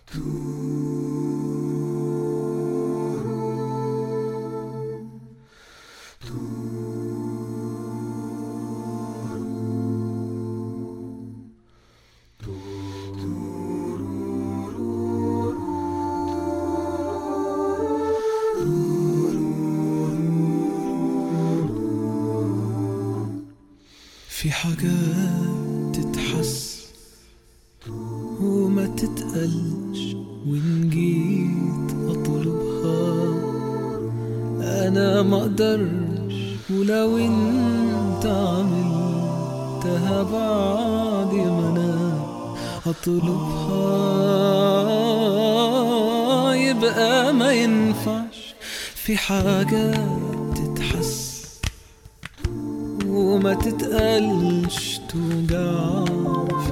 في حاجات تتحس وما تتقلش وإن جيت أطلبها أنا ما أقدرش ولو أنت عملتها بعد ما أنا أطلبها يبقى ما ينفعش في حاجات تتحس وما تتقلش توجع في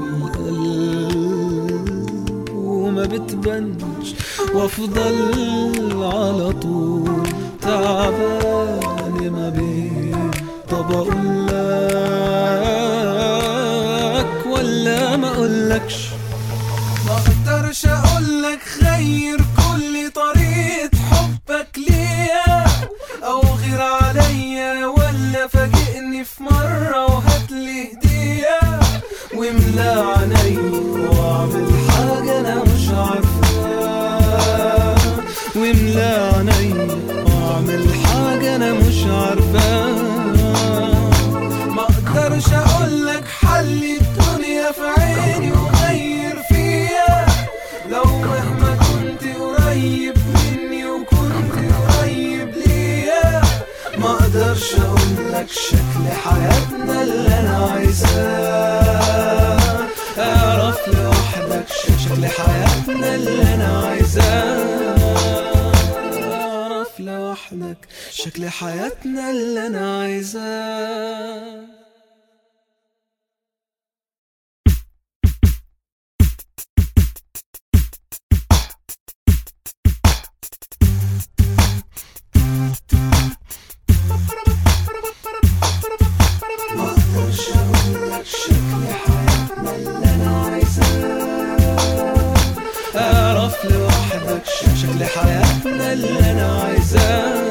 القلب وما بتبانش وافضل على طول تعبان ما بين طب اقول لك ولا ما اقولكش ما اقدرش اقولك غير كل طريقة حبك ليا او غير عليا ولا فاجئني في مرة وهاتلي هدية واملا عيني واعمل حاجة انا مش عارفاها واملا عيني واعمل حاجة انا مش عارفاها ما اقدرش اقولك حل الدنيا في عيني وغير فيا لو مهما كنت قريب مني وكنت قريب ليا ما اقدرش اقولك شكل حياتنا اللي انا عايزاه اعرف لوحدك شكل حياتنا اللي انا عايزاه اعرف لوحدك شكل حياتنا اللي انا عايزاه ما اقدرش اقولك شكل حياتنا اللي انا عايزاه اعرف لوحدك شكل حياتنا اللي انا عايزاه